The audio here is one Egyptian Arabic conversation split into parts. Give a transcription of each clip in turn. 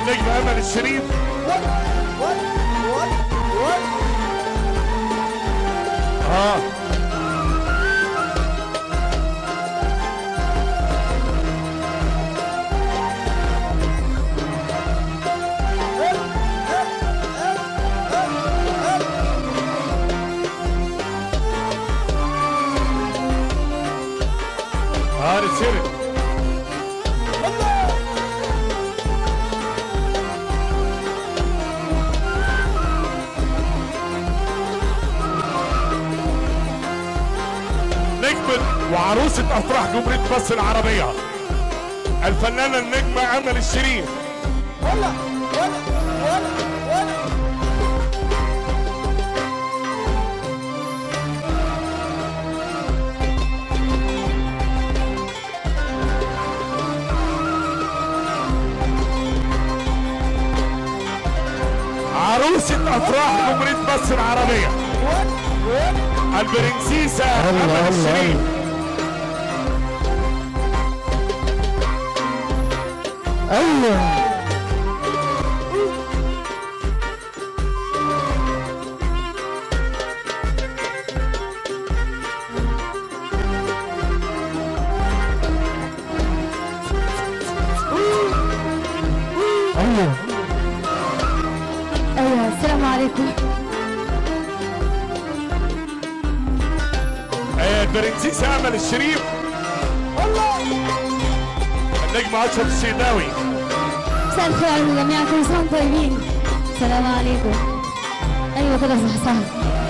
النجم امل الشريف اه اه رسالة نجمة وعروسة أفراح جمهورية مصر العربية الفنانة النجمة أمل الشريف عروسة أفراح جمهورية مصر العربية البرنسيسة أمل الشريف ايوه ايوه ايوه السلام عليكم آه، البرنسيسة أمل الشريف النجم أشرف السيداوي مساء الخير على الجميع كل سنه وانتم طيبين السلام عليكم ايوه كده صح صح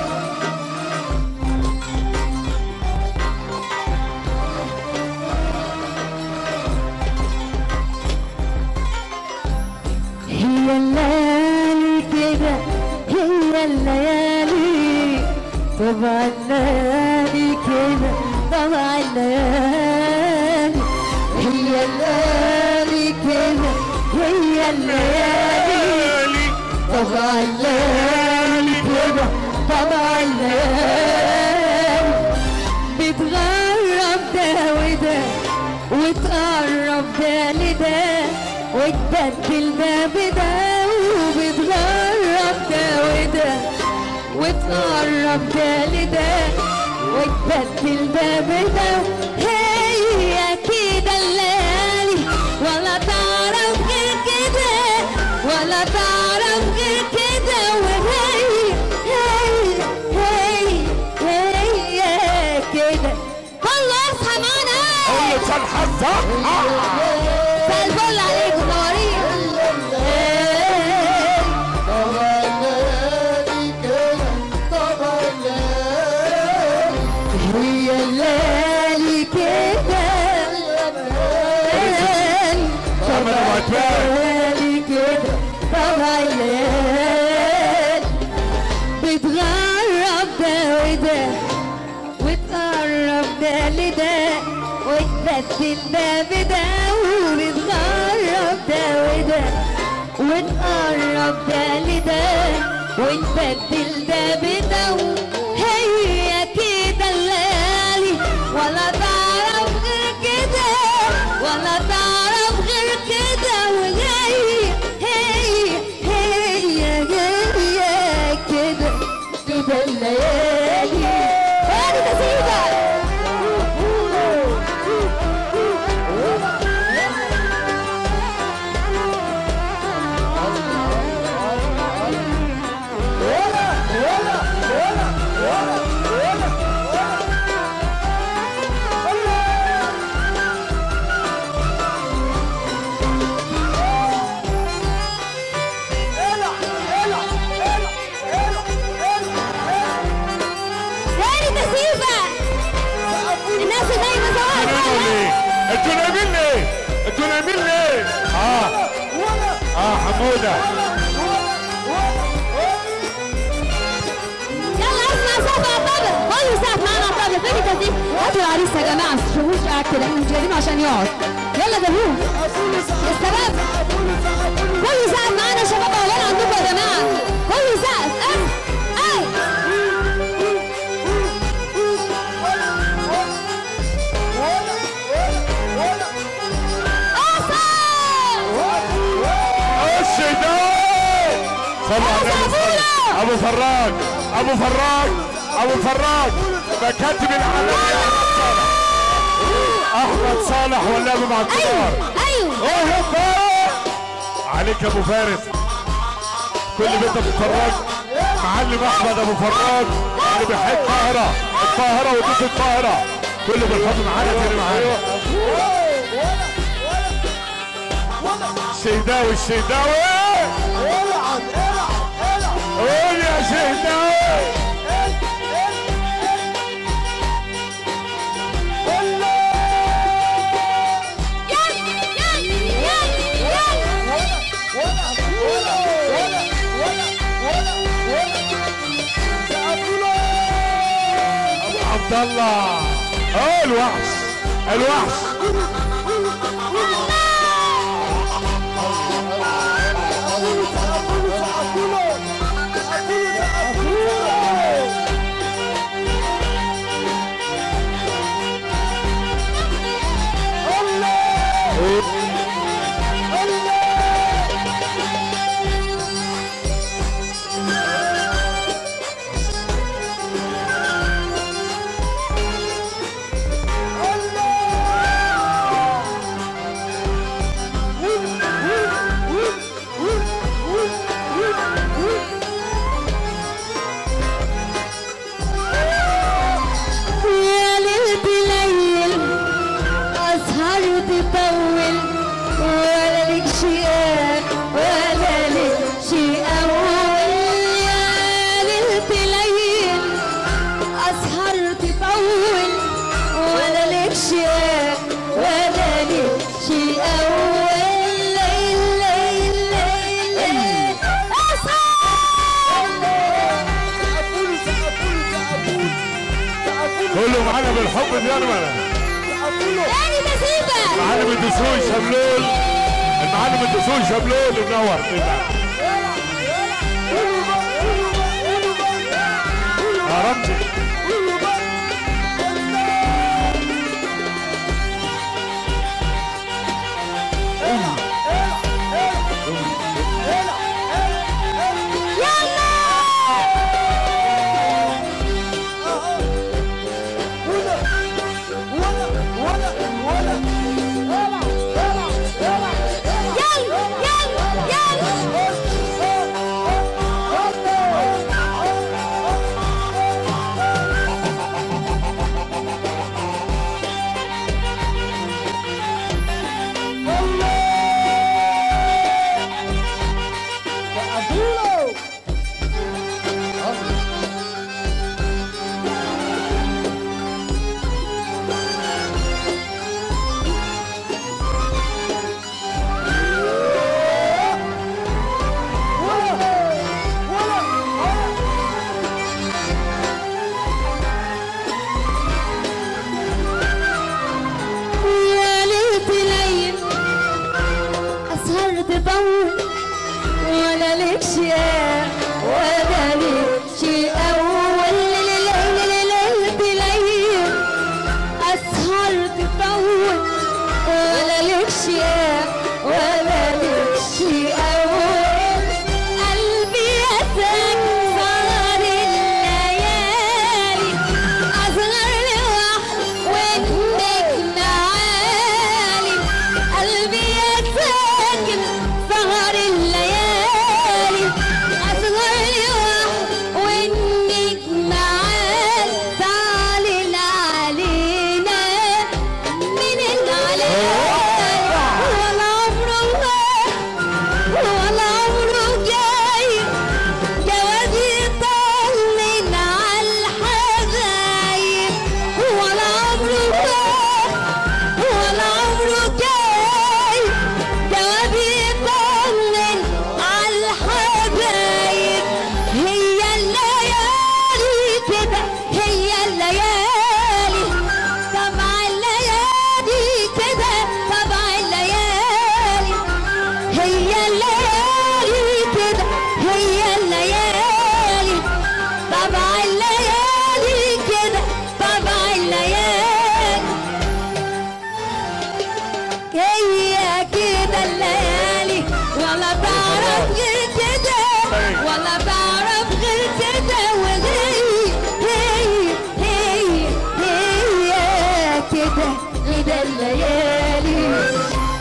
هي الليالي كده هي الليالي طبع الليالي كده طبع الليالي هي الليالي كده هي الليالي طبع الليالي كده طبع الليالي بتغرب ده وده وتقرب ده لده وتبدل ده بده وبتغرب ده وده وتقرب ده لده وتبدل ده بده هي كده الليالي ولا تعرف غير كده ولا تعرف غير كده وهي هي هي هي كده والله اصحى معانا قول له صالح حظك مساء الفل عليكم نورين هي الليالي كده محمد أبو عتبان. الليالي كده طبع الليالي بتغرب ده وده وتقرب ده لده وتبدل ده بده وبتغرب ده وده وتقرب ده لده وتبدل ده بده هي كده الليالي ولا تعرف غير كده ولا تعرف غير كده وهي هي هي هي كده كده الليالي هادي تسيبك هادي تسيبك الناس نايمة انتوا نايمين سوا ليه؟ انتوا نايمين ليه؟ انتوا نايمين ليه؟ اه اه حمودة يلا اسمع سقف على الطبل كله سقف معانا على الطبل فين التسيب هاتوا العريس يا جماعه ما تشوفوش قاعد كده انتوا جايبينه عشان يقعد يلا جابوه يا شباب كله سقف معانا يا شباب اولاد عندكم يا جماعه كله سقف اه اي اصلا صلوا على النبي صلوا. ابو فراج ابو فراج ابو فراج مكاتب العالمية احمد صالح احمد صالح واللعب مع الكبار ايوه ايوه ايه بقى؟ عليك يا ابو فارس كل بيت ابو فراج معلم احمد ابو فراج اللي بيحب القاهره القاهره وضيف القاهره كله بالحب معانا تاني معانا الشهداوي الشهداوي قول يا شهداوي يلا يلا يلا ابو عبد الله اه الوحش الوحش يا ليل بليل اسهر تطول ولا لك شيء ولا لك شيء اول يا ليل بليل اسهر تطول ولا لك شيء ولا لك شيء اول ليل ليل ليل ليل كله معانا بالحب ديالنا تاني تسيبه معلم الدسوق شملول المعلم الدسوق شملول منور يا ربي يلا يلا يلا يا ليت ليل أسهر تطول ولا لك شيء ولا لك شيء أول ليل ليل ليل أسهر تطول ولا لك شيء ولا لك شيء أول قلبي يسك صار الليالي أصغر لوحدي والنجم عالي قلبي يسكن سهر الليالي أصغر لوحدي والنجم عالي تعالي علينا من العلالي ولا عمره ولا عمره جاي جواز يطمن على الحبايب ولا عمره جاي ولا عمره جاي جواب يطمن على الحبايب هي الليالي كده هي الليالي طبع الليالي كده طبع الليالي هي الليالي كده هي الليالي طبع الليالي كده طبع الليالي هي كده الليالي ولا تعرف غير كده ده ايه ده الليالي